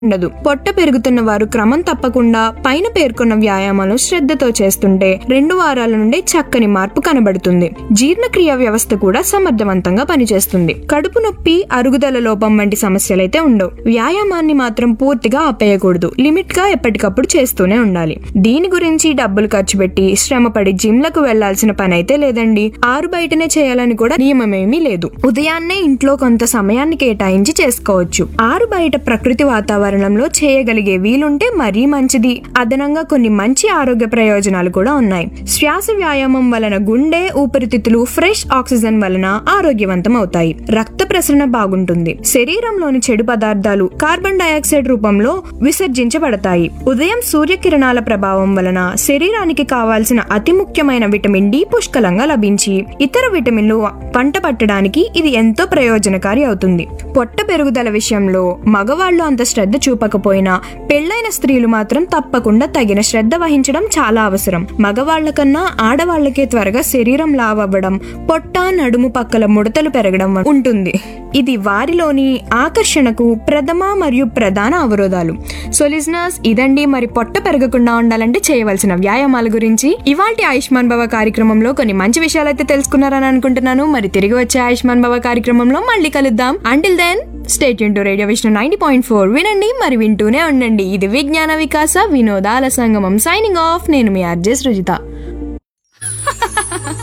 ఉండదు పొట్ట పెరుగుతున్న వారు క్రమం తప్పకుండా పైన పేర్కొన్న వ్యాయామాలు శ్రద్ధతో చేస్తుంటే రెండు వారాల నుండి చక్కని మార్పు కనబడుతుంది జీర్ణక్రియ వ్యవస్థ కూడా సమర్థవంతంగా పనిచేస్తుంది కడుపు నొప్పి అరుగుదల లోపం వంటి సమస్యలైతే ఉండవు వ్యాయామాన్ని మాత్రం పూర్తిగా ఆపేయకూడదు లిమిట్ గా ఎప్పటికప్పుడు చేస్తూనే ఉండాలి దీని గురించి డబ్బులు ఖర్చు పెట్టి శ్రమపడి జిమ్లకు వెళ్లాల్సిన పని అయితే లేదండి ఆరు బయటనే చేయాలని కూడా నియమమేమీ లేదు ఉదయాన్నే ఇంట్లో కొంత సమయాన్ని కేటాయించి చేసుకోవచ్చు ఆరు బయట ప్రకృతి వాతావరణంలో చేయగలిగే వీలుంటే మరీ మంచిది అదనంగా కొన్ని మంచి ఆరోగ్య ప్రయోజనాలు కూడా ఉన్నాయి శ్వాస వ్యాయామం వలన గుండె ఊపిరితిత్తులు ఫ్రెష్ ఆక్సిజన్ వలన ఆరోగ్యవంతం అవుతాయి రక్త ప్రసరణ బాగుంటుంది శరీరంలోని చెడు పదార్థాలు కార్బన్ డయాక్సైడ్ రూపంలో విసర్జించబడతాయి ఉదయం సూర్యకిరణాల ప్రభావం వలన శరీరానికి కావాల్సిన అతి ముఖ్యమైన విటమిన్ డి పుష్కలంగా లభించి ఇతర విటమిన్లు పంట పట్టడానికి ఇది ఎంతో ప్రయోజనకారి అవుతుంది పొట్ట పెరుగుదల విషయంలో మగవాళ్ళు అంత శ్రద్ధ చూపకపోయినా పెళ్ళైన స్త్రీలు మాత్రం తప్పకుండా తగిన శ్రద్ధ వహించడం చాలా అవసరం మగవాళ్ల కన్నా ఆడవాళ్లకే త్వరగా శరీరం లావవ్వడం పొట్ట నడుము పక్కల ముడతలు పెరగడం ఉంటుంది ఇది వారిలోని ఆకర్షణకు ప్రథమ మరియు ప్రధాన అవరోధాలు సో లిజనర్స్ ఇదండి మరి పొట్ట పెరగకుండా ఉండాలంటే చేయవలసిన వ్యాయామాల గురించి ఇవాల్టి ఆయుష్మాన్ భవ కార్యక్రమంలో కొన్ని మంచి విషయాలైతే తెలుసుకున్నారని అనుకుంటున్నాను మరి తిరిగి వచ్చే ఆయుష్మాన్ భవ కార్యక్రమంలో మళ్ళీ కలుద్దాం అంటిల్ దెన్ స్టేట్ టు radio Vishnu ninety point four వినండి మరి వింటూనే ఉండండి ఇది విజ్ఞాన వికాస వినోదాల సంగమం సైనింగ్ ఆఫ్ నేను మీ ఆర్జే సృజిత